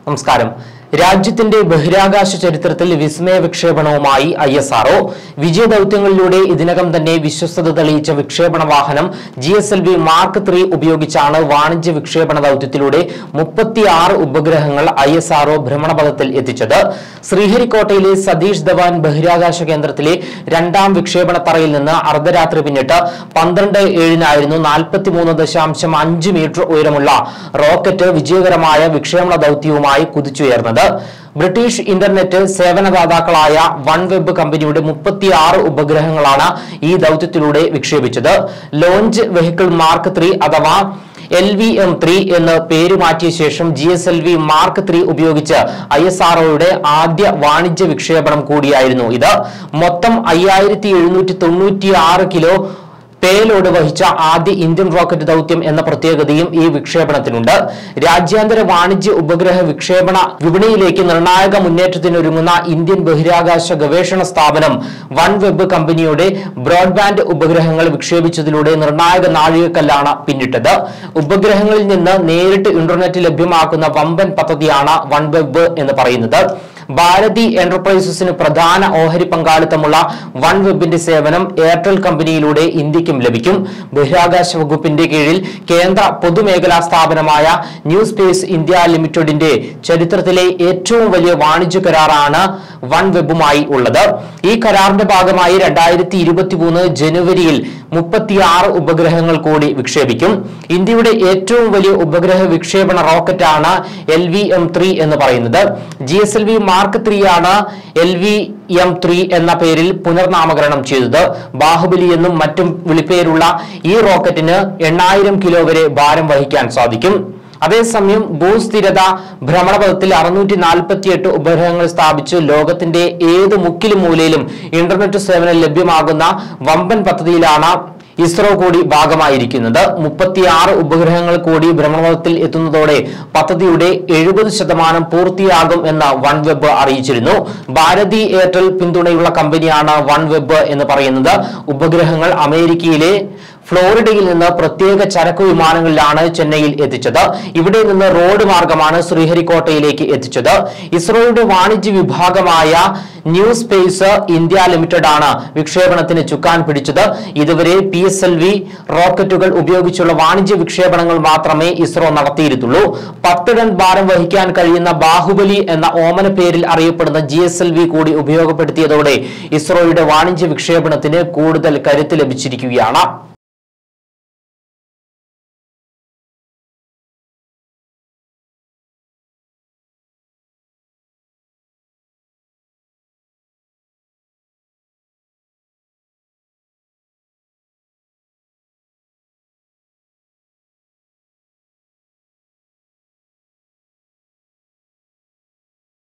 നമസ്കാരം രാജ്യത്തിന്റെ ബഹിരാകാശ ചരിത്രത്തിൽ വിസ്മയ വിക്ഷേപണവുമായി ഐ എസ് ആർഒ വിജയ ദൌത്യങ്ങളിലൂടെ ഇതിനകം തന്നെ വിശ്വസ്തത തെളിയിച്ച വിക്ഷേപണ വാഹനം G S L V mark three ഉപയോഗിച്ചാണ് വാണിജ്യ വിക്ഷേപണ ദൌത്യത്തിലൂടെ മുപ്പത്തിയാറ് ഉപഗ്രഹങ്ങൾ ഐ എസ് ആർഒ ഭ്രമണപഥത്തിൽ എത്തിച്ചത് ശ്രീഹരിക്കോട്ടയിലെ സതീഷ് ധവാൻ ബഹിരാകാശ കേന്ദ്രത്തിലെ രണ്ടാം വിക്ഷേപണ തറയിൽ നിന്ന് അർദ്ധരാത്രി പിന്നിട്ട് പന്ത്രണ്ട് ഏഴിനായിരുന്നു നാൽപ്പത്തിമൂന്ന് ദശാംശം അഞ്ച് മീറ്റർ ഉയരമുള്ള റോക്കറ്റ് വിജയകരമായ വിക്ഷേപണ ദൌത്യവുമായി കുതിച്ചുയർന്നത് ബ്രിട്ടീഷ് ഇന്റർനെറ്റ് സേവനദാതാക്കളായ വൺ വെബ് കമ്പനിയുടെ മുപ്പത്തിയാറ് ഉപഗ്രഹങ്ങളാണ് ഈ ദൌത്യത്തിലൂടെ വിക്ഷേപിച്ചത് ലോഞ്ച് വെഹിക്കിൾ മാർക്ക് ത്രീ അഥവാ എൽ വി എം ത്രീ എന്ന് പേര് മാറ്റിയ ശേഷം G S L V mark three ഉപയോഗിച്ച് ഐ എസ് ആർഒയുടെ ആദ്യ വാണിജ്യ വിക്ഷേപണം കൂടിയായിരുന്നു ഇത് മൊത്തം അയ്യായിരത്തി എഴുന്നൂറ്റി തൊണ്ണൂറ്റി ആറ് കിലോ പേലോഡ് വഹിച്ച ആദ്യ ഇന്ത്യൻ റോക്കറ്റ് ദൗത്യം എന്ന പ്രത്യേകതയും ഈ വിക്ഷേപണത്തിനുണ്ട് രാജ്യാന്തര വാണിജ്യ ഉപഗ്രഹ വിക്ഷേപണ വിപണിയിലേക്ക് നിർണായക മുന്നേറ്റത്തിനൊരുങ്ങുന്ന ഇന്ത്യൻ ബഹിരാകാശ ഗവേഷണ സ്ഥാപനം വൺ വെബ് കമ്പനിയുടെ ബ്രോഡ്ബാൻഡ് ഉപഗ്രഹങ്ങൾ വിക്ഷേപിച്ചതിലൂടെ നിർണായക നാഴികക്കല്ലാണ് പിന്നിട്ടത് ഉപഗ്രഹങ്ങളിൽ നിന്ന് നേരിട്ട് ഇന്റർനെറ്റ് ലഭ്യമാക്കുന്ന വമ്പൻ പദ്ധതിയാണ് വൺ വെബ് എന്ന് പറയുന്നത് ഭാരതി എന്റർപ്രൈസസിന് പ്രധാന ഓഹരി പങ്കാളിത്തമുള്ള വൺ വെബിന്റെ സേവനം എയർടെൽ കമ്പനിയിലൂടെ ഇന്ത്യക്കും ലഭിക്കും ബഹിരാകാശ വകുപ്പിന്റെ കീഴിൽ കേന്ദ്ര പൊതുമേഖലാ സ്ഥാപനമായ ന്യൂ സ്പേസ് ഇന്ത്യ ലിമിറ്റഡിന്റെ ചരിത്രത്തിലെ ഏറ്റവും വലിയ വാണിജ്യ കരാറാണ് വൺ വെബുമായി ഉള്ളത് ഈ കരാറിന്റെ ഭാഗമായി രണ്ടായിരത്തി ഇരുപത്തി മൂന്ന് ജനുവരിയിൽ മുപ്പത്തിയാറ് ഉപഗ്രഹങ്ങൾ കൂടി വിക്ഷേപിക്കും ഇന്ത്യയുടെ ഏറ്റവും വലിയ ഉപഗ്രഹ വിക്ഷേപണ റോക്കറ്റാണ് എൽ വി എം ത്രീ എന്ന് പറയുന്നത് G S L V mark three ആണ് എൽ വി എം ത്രീ എന്ന പേരിൽ പുനർനാമകരണം ചെയ്തത് ബാഹുബലി എന്നും മറ്റും വിളിപ്പേരുള്ള ഈ റോക്കറ്റിന് എണ്ണായിരം കിലോ വരെ ഭാരം വഹിക്കാൻ സാധിക്കും അതേസമയം ഭൂസ്ഥിരത ഭ്രമണപഥത്തിൽ അറുന്നൂറ്റി നാൽപ്പത്തി എട്ട് ഉപഗ്രഹങ്ങൾ സ്ഥാപിച്ച് ലോകത്തിന്റെ ഏത് മുക്കിലും മൂലയിലും ഇന്റർനെറ്റ് സേവനം ലഭ്യമാകുന്ന വമ്പൻ പദ്ധതിയിലാണ് ഇസ്രോ കൂടി ഭാഗമായിരിക്കുന്നത് മുപ്പത്തിയാറ് ഉപഗ്രഹങ്ങൾ കൂടി ഭ്രമണപഥത്തിൽ എത്തുന്നതോടെ പദ്ധതിയുടെ എഴുപത് ശതമാനം പൂർത്തിയാകും എന്ന് വൺ വെബ് അറിയിച്ചിരുന്നു ഭാരതി എയർടെൽ പിന്തുണയുള്ള കമ്പനിയാണ് വൺ വെബ് എന്ന് പറയുന്നത് ഉപഗ്രഹങ്ങൾ അമേരിക്കയിലെ ഫ്ലോറിഡയിൽ നിന്ന് പ്രത്യേക ചരക്ക് വിമാനങ്ങളിലാണ് ചെന്നൈയിൽ എത്തിച്ചത് ഇവിടെ നിന്ന് റോഡ് മാർഗമാണ് ശ്രീഹരിക്കോട്ടയിലേക്ക് എത്തിച്ചത് ഇസ്രോയുടെ വാണിജ്യ വിഭാഗമായ ന്യൂ സ്പേസ് ഇന്ത്യ ലിമിറ്റഡ് ആണ് വിക്ഷേപണത്തിന് ചുക്കാൻ പിടിച്ചത് ഇതുവരെ പി എസ് എൽ വി റോക്കറ്റുകൾ ഉപയോഗിച്ചുള്ള വാണിജ്യ വിക്ഷേപണങ്ങൾ മാത്രമേ ഇസ്രോ നടത്തിയിരുന്നുള്ളൂ പത്ത് ടൺ ഭാരം വഹിക്കാൻ കഴിയുന്ന ബാഹുബലി എന്ന ഓമന പേരിൽ അറിയപ്പെടുന്ന ജി എസ് എൽ വി കൂടി ഉപയോഗപ്പെടുത്തിയതോടെ ഇസ്രോയുടെ വാണിജ്യ വിക്ഷേപണത്തിന് കൂടുതൽ കരുത്ത് ലഭിച്ചിരിക്കുകയാണ്